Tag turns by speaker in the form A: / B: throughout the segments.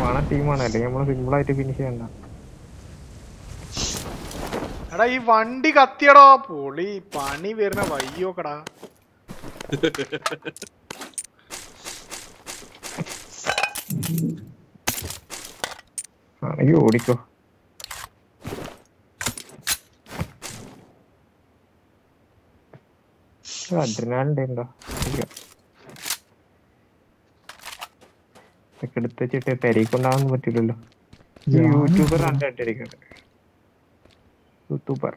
A: കാണാൻ ടീമാണ് അല്ലെങ്കിൽ നമ്മള് സിമ്പിൾ ആയിട്ട് ഫിനിഷ് ചെയ്യണ്ട
B: എടാ ഈ വണ്ടി കത്തിയടോ പൊളി പണി വരുന്ന വയ്യോക്കടാ
A: ആണെങ്കിൽ ഓടിക്കോ അഡ്രിനാലിന്റെ ഉണ്ടോ ഇല്ല. ഇതൊക്കെ എടുത്ത് വെച്ചിട്ട് പെരയിക്കൊണ്ടാവാൻ പറ്റില്ലല്ലോ ഈ യൂട്യൂബർ കണ്ടിരിക്കുന്നത് യൂട്യൂബർ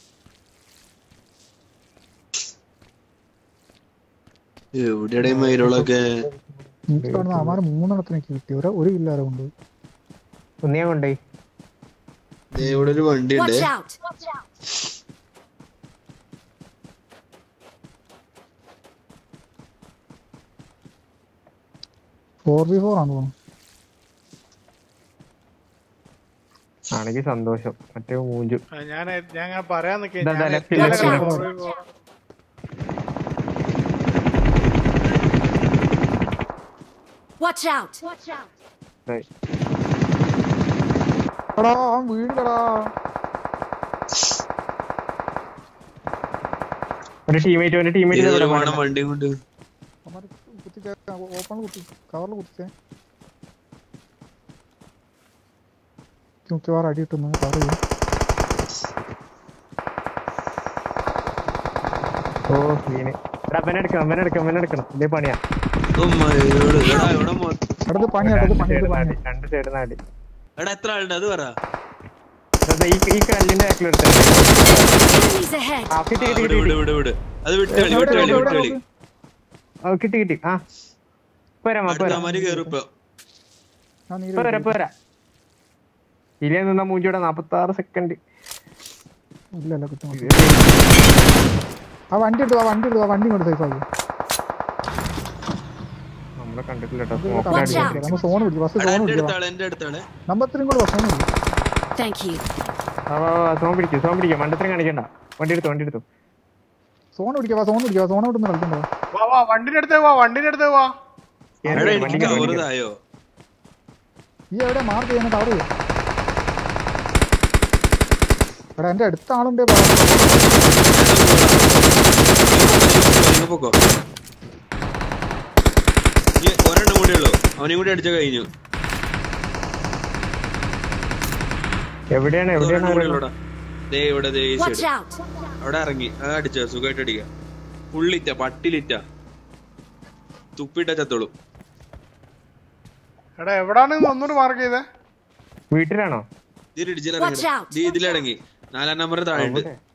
C: എവിടെയാണ് ഈ മയിലുകളൊക്കെ
D: എനിക്ക് കാണുന്ന അവന്മാര് മൂന്നെണ്ണത്തിനൊക്കെ കിട്ടി ഒരു ഒരു ഇല്ലാതെ കൊണ്ട്
A: ഒന്നിയാ കൊണ്ടേ
C: ദേ ഇവിടെ ഒരു വണ്ടി ഉണ്ട്
E: Watch out!
D: Four by four ആണ് തോന്നുന്നു
A: ആണെങ്കിൽ സന്തോഷം മറ്റേ മൂഞ്ചു
B: ആ, ഞാൻ ഞാൻ അങ്ങനെ പറയാൻ നിക്കേ
A: ഇതാ,
B: ഞാൻ
A: ഇതാ, left,
B: എത്തിയാലേ
A: left,
B: കാണാൻ
A: left.
B: പോയി.
E: Watch out!
A: ഇതായി.
D: എടാ അവൻ വീടില്ലടാ
A: ഒരു ടീമേറ്റ് ഒരു ടീമേറ്റ്
C: ഏതൊരു വേണം വണ്ടി കൊണ്ട്
D: അവന്മാര് കുത്തിച്ചേ ഓപ്പണിൽ കുത്തി കവറിൽ കുത്തിച്ചേ മിക്കവാറും അടി കിട്ടുന്നു കവർ ചെയ്യും
A: ഓ സീന് എടാ അവനെടുക്കണം അവനെടുക്കണം അവനെടുക്കണം ഇതേ പണിയാ
C: ഓ മയിലുകള് എടാ ഇവിടെ മൊ-
D: അടുത്ത് പണിയാ അടുത്ത് പണി
A: സൈഡ്
D: അടുത്ത് പണി
A: നാടി രണ്ട് സൈഡ് നാടി
C: എടാ എത്ര ആളുണ്ട് അത് പറ
A: അതാ ഈ ഈ കല്ലിന്റെ ബാക്കിൽ എടുത്തേ
E: Enemies ahead!
A: ആ കിട്ടി
C: ആ,
A: കിട്ടി
C: വിട്
A: കിട്ടി
C: വിട് വിട് വിട് അത് വിട്ട് കളി വിട്ട് കളി വിട്ട് കളി
A: ഓ കിട്ടി കിട്ടി ആ പോരാ
C: അടുത്ത
A: പോരാ
C: അമാര് കേറിപ്പോ
D: ഞാൻ നീര്
A: പോരാ പോരാ ഇല്ലേ നിന്നാ മൂഞ്ചിയുടെ നാപ്പത്തി ആറ് സെക്കൻഡ്
D: ഇല്ല ഇല്ല കുത്തി ആ വണ്ടി എടുത്തു ആ വണ്ടി എടുത്തു ആ വണ്ടി കൊണ്ട് സേഫ് ആക്കി
A: നമ്മളെ കണ്ടിട്ടില്ല കേട്ടോ
E: Watch
A: സ്മോക്കിൽ
E: out.
D: നമ്മൾ സോൺ പിടിച്ചു ബസ്
C: എടാ
D: സോൺ
C: എന്റെ
D: പിടിച്ചു
C: അടുത്താളെ എന്റെ അടുത്താളെ
D: നമ്പർ ത്രീ കൂടെ സോൺ പിടിച്ചു
E: Thank you.
A: സോം പിടിക്കും സോം പിടിക്കും മണ്ടത്തിനും കാണിക്കണ്ട വണ്ടി എടുത്തു വണ്ടി എടുത്തു
D: സോൺ പിടിക്കുക സോൺ പിടിക്കുക സോൺ വിട്ടുന്ന കളിക്കണ്ടോ
B: വാ വാ വണ്ടിന്റെ അടുത്ത് വാ വണ്ടിന്റെ അടുത്ത് വാ
A: കേറി,
C: എടാ
A: കേറി,
C: എനിക്ക്
A: വണ്ടി കേറി,
C: കവർ
A: വണ്ടി കേറി.
C: തായോ
D: ഈ എവിടെ മാർക്ക് ചെയ്യാൻ കവർ ചെയ്യും എടാ എന്റെ അടുത്ത ആളുണ്ട്
C: ഇങ്ങ് പൊക്കോ ഇനി ഒരെണ്ണം കൂടെ ഉള്ളൂ അവനെയും കൂടി അടിച്ച കഴിഞ്ഞു
A: എവിടെയാണ് എവിടെയാണ്
C: ഒരെണ്ണം കൂടെ
A: ആരെങ്കിലും?
C: ഉള്ളൂടാ ദേ ഇവിടെ ദേ ഈ
E: Watch
C: സൈഡ്
E: out!
C: അവിടെ ഇറങ്ങി അത് അടിച്ചോ സുഖമായിട്ട് അടിക്കാം ഫുള്ളിറ്റ പട്ടിലിറ്റ തുപ്പിട്ട ചത്തോളും
B: എടാ എവിടാണ് ഒന്നുകൂടി മാർക്ക് ചെയ്തേ
A: വീട്ടിലാണോ
C: ഇതിൽ ഇടിച്ചിൽ
E: Watch
C: ഇറങ്ങി
E: out.
C: ദേ ഇതിലിറങ്ങി നാലാം നമ്പർ താഴെ ഉണ്ട്
A: അവിടെ.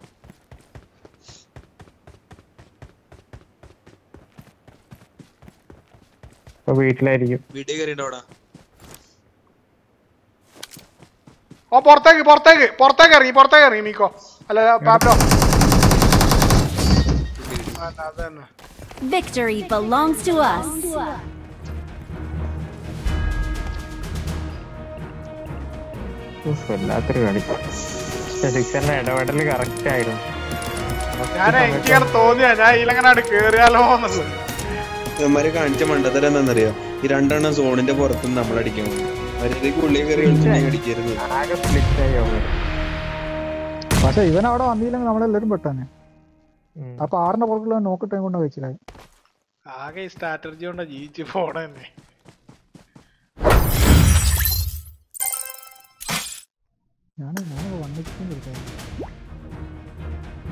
A: ഇപ്പൊ വീട്ടിലായിരിക്കും
C: വീട്ടിൽ കയറിയിട്ട് അവിടെ
B: ഓ പുറത്തേക്ക് പുറത്തേക്ക് പുറത്തേക്ക് ഇറങ്ങി പുറത്തേക്ക് ഇറങ്ങി മീക്കോ അല്ല പാബ്ലോ ആ, അത് തന്നെ
E: Victory belongs to us.
A: ഉഫ്, വല്ലാത്തൊരു കളി സിക്സറിന്റെ ഇടപെടല് കറക്റ്റ് ആയിരുന്നു
B: ഞാൻ എനിക്കിങ്ങനെ തോന്നിയാ ഞാൻ ഇതിലെങ്ങനെ കേറിയാലോ എന്നുള്ളത്
C: ഇവന്മാര് കാണിച്ച മണ്ടത്തരം എന്താണെന്നറിയോ ഈ രണ്ടെണ്ണം സോണിന്റെ പുറത്തുനിന്ന് നമ്മൾ അടിക്കാൻ പോകും മര്യാദക്ക് ഉള്ളിൽ കയറി കളിച്ചിട്ടുണ്ടെങ്കിൽ അടിക്കരുത്
A: ആകെ സ്പ്ലിറ്റ് ആയി അവര്
D: പക്ഷെ ഇവൻ അവിടെ വന്നില്ലെങ്കിൽ നമ്മളെല്ലാരും പെട്ടാനെ
A: ഉം.
D: അപ്പൊ ആറിന്റെ പുറത്തുള്ള നോക്കിട്ട് കൊണ്ട് വെച്ചില്ല
B: ആകെ ഈ സ്ട്രാറ്റജി കൊണ്ട് ജീവിച്ച് പോണേ
D: ഞാൻ ഞാൻ വന്നിട്ട്